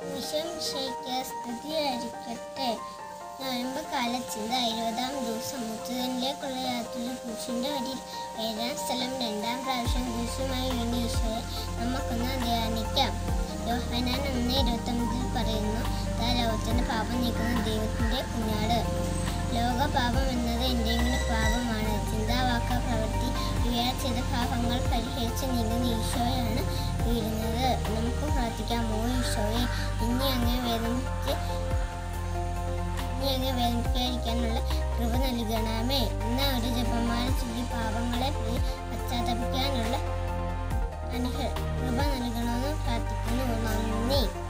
വിഷംശയ്ക്ക് സ്തുതിയായിരിക്കട്ടെ നോയമ്പ് കാലച്ചിന്ത ഇരുപതാം ദിവസം മുത്തുതനിലേക്കുള്ള യാത്രയിൽ കുരിശിൻ്റെ വരിയിൽ ഏഴാം സ്ഥലം രണ്ടാം പ്രാവശ്യം കുരിശുമായി വീണ് ഈശോയെ നമുക്കൊന്ന് ധ്യാനിക്കാം യോഹനാൻ ഒന്ന് ഇരുപത്തൊമ്പതിൽ പറയുന്നു താ ലോകത്തിൻ്റെ പാപം നീക്കുന്ന ദൈവത്തിൻ്റെ കുഞ്ഞാട് ലോകപാപം എന്നത് എന്തെങ്കിലും പാപമാണ് ചിന്താവാക്ക പ്രവൃത്തി ഇവയാൽ ചെയ്ത പാപങ്ങൾ പരിഹരിച്ച് നീങ്ങുന്ന ഈശോയാണ് വീഴുന്നത് നമുക്ക് പ്രാർത്ഥിക്കാം ഓ ഈശോയെ ഇനി അങ്ങേ വേദനിച്ച് ഇനി അങ്ങേ വേദനിക്കാതിരിക്കാനുള്ള കൃപ നൽകണമേ എന്ന ഒരു ജപമാല ചൊല്ലി പാപങ്ങളെ പ്രതി പശ്ചാത്തപിക്കാനുള്ള അനുഹ കൃപ നൽകണമെന്ന് പ്രാർത്ഥിക്കുന്നു നന്ദി